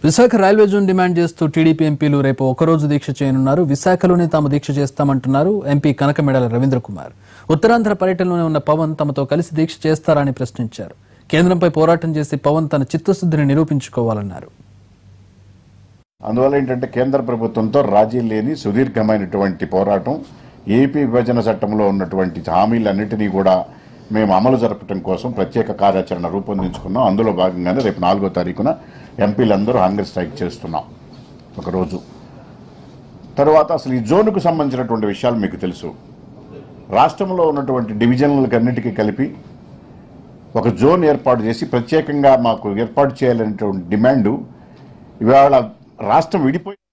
Visakha railway zone demand చేస్తూ TDP ఎంపీలు రేపు ఒకరోజు దీక్ష చేయనున్నారు విశాఖలోనే తాము దీక్ష చేస్తామంటున్నారు ఎంపీ కనకమెడల రవీంద్ర కుమార్ ఉత్తరాంధ్ర పర్యటనలోనే ఉన్న పవన్ తమతో కలిసి దీక్ష చేస్తారని ప్రశ్నించారు కేంద్రంపై పోరాటం చేసి పవన్ తన చిత్తశుద్ధిని నిరూపించుకోవాలన్నారు అందువల్ల ఏంటంటే కేంద్ర ప్రభుత్వంతో రాజీ లేని సుదీర్ఘమైనటువంటి పోరాటం ఏపీ విభజన చట్టంలో ఉన్నటువంటి హామీలన్నింటినీ కూడా మేము అమలు జరపడం కోసం ప్రత్యేక కార్యాచరణ రూపొందించుకున్నాం అందులో భాగంగానే రేపు నాలుగో తారీఖున ఎంపీలందరూ హంగర్ స్ట్రైక్ చేస్తున్నాం ఒకరోజు తర్వాత అసలు ఈ జోన్కు సంబంధించినటువంటి విషయాలు మీకు తెలుసు రాష్ట్రంలో ఉన్నటువంటి డివిజన్లకు అన్నిటికీ కలిపి ఒక జోన్ ఏర్పాటు చేసి ప్రత్యేకంగా మాకు ఏర్పాటు చేయాలనేటువంటి డిమాండు ఇవాళ రాష్ట్రం విడిపోయి